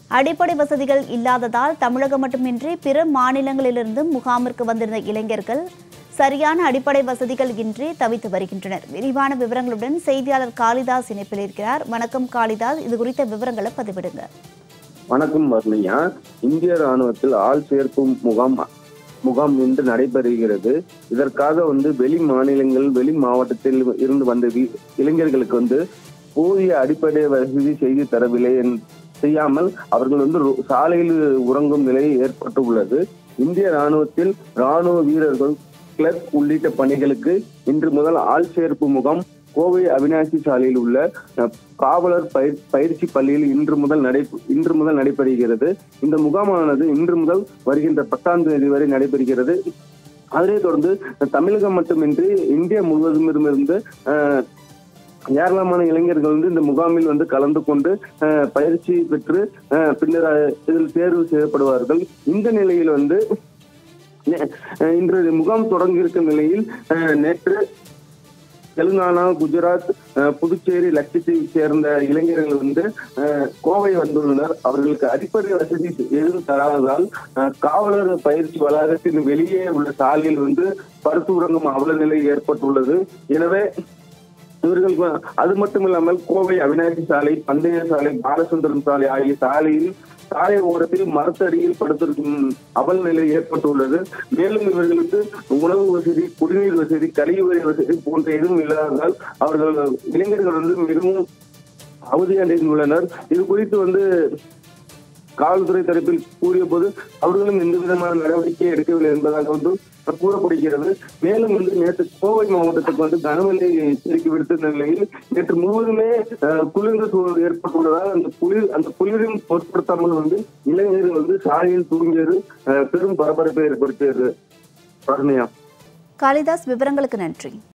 அடிப்படை வசதிகள் இல்லாததால் தமிழகம் மட்டுமின்றி பிற மாநிலங்களிலிருந்தும் முகாமிற்கு வந்திருந்த இளைஞர்கள் சரியான அடிப்படை வசதிகள் இன்றி தவித்து வருகின்றனர் விரிவான விவரங்களுடன் செய்தியாளர் காளிதாஸ் இணைப்பில் இருக்கிறார் வணக்கம் காளிதாஸ் இது குறித்த விவரங்களை பதிவிடுங்க வணக்கம் வர்ணியா இந்திய ராணுவத்தில் ஆள் சேர்ப்பு முகாம் முகாம் இன்று நடைபெறுகிறது இதற்காக வந்து வெளி மாநிலங்கள் வெளி மாவட்டத்தில் இருந்து வந்த வி- இளைஞர்களுக்கு வந்து போதிய அடிப்படை வசதி செய்து தரவில்லை என்- செய்யாமல் அவர்கள் வந்து ரோ- சாலையில் உறங்கும் நிலை ஏற்பட்டு உள்ளது இந்திய ராணுவத்தில் ராணுவ வீரர்கள் கிளர்க் உள்ளிட்ட பணிகளுக்கு இன்று முதல் ஆள் சேர்ப்பு முகாம் கோவை அவினாசி சாலையில் உள்ள அஹ், காவலர் பயிற்- பயிற்சி பள்ளியில் இன்று முதல் நடை இன்று முதல் நடைபெறுகிறது இந்த முகாமானது இன்று முதல் வருகின்ற பத்தாம் தேதி வரை நடைபெறுகிறது அதனைத் தொடர்ந்து தமிழகம் மட்டுமின்றி இந்தியா முழுவதும் இருந்து அஹ், ஏராளமான இளைஞர்கள் வந்து இந்த முகாமில் வந்து கலந்து கொண்டு அஹ், பயிற்சி பெற்று அஹ், பின்னர் அஹ், இதில் தேர்வு செய்யப்படுவார்கள் இந்த நிலையில் வந்து நே- அஹ், இன்று முகாம் தொடங்கி இருக்கும் நிலையில் அஹ், நேற்று தெலுங்கானா குஜராத் அஹ், புதுச்சேரி லட்சத்தீவை சேர்ந்த இளைஞர்கள் வந்து அஹ், கோவை வந்துள்ளனர் அவர்களுக்கு அடிப்படை வசதி எதுவும் தராததால் அஹ், காவலர் பயிற்சி வளாகத்தின் வெளியே உள்ள சாலையில் வந்து படுத்து உறங்கும் அவல நிலை ஏற்பட்டுள்ளது எனவே இவர்கள் வ- அது மட்டும் இல்லாமல் கோவை அவினாசி சாலை பந்தய சாலை பாலசுந்தரம் சாலை ஆகிய சாலையில் சாலை ஓரத்தில் மரத்தடியில் படுத்திருக்கும் அவல் நிலை ஏற்பட்டுள்ளது மேலும் இவர்களுக்கு உணவு வசதி குடிநீர் வசதி கழிவுறை வசதி போன்ற எதுவும் இல்லாததால் அவர்கள் இளைஞர்கள் வந்து மிகவும் அவதியடைந்துள்ளனர் இது குறித்து வந்து காவல்துறை தரப்பில் கூறிய போது அவர்களும் எந்த விதமான நடவடிக்கை எடுக்கவில்லை என்பதாக வந்து கூறப்படுகிறது மேலும் வந்து நேற்று கோவை மாவட்டத்துக்கு வந்து கனமழை எச்சரிக்கை விடுத்த நிலையில் நேற்று முழுவதுமே அஹ், குளிர்ந்த சூழல் ஏற்பட்டுள்ளதால் அந்த குளிர் அந்த குளிரையும் பொருட்படுத்தாமல் வந்து இளைஞர்கள் வந்து சாலையில் தூங்கியது அஹ், பெரும் பரபரப்பை ஏற்படுத்தியது பரணியா காளிதாஸ் விவரங்களுக்கு நன்றி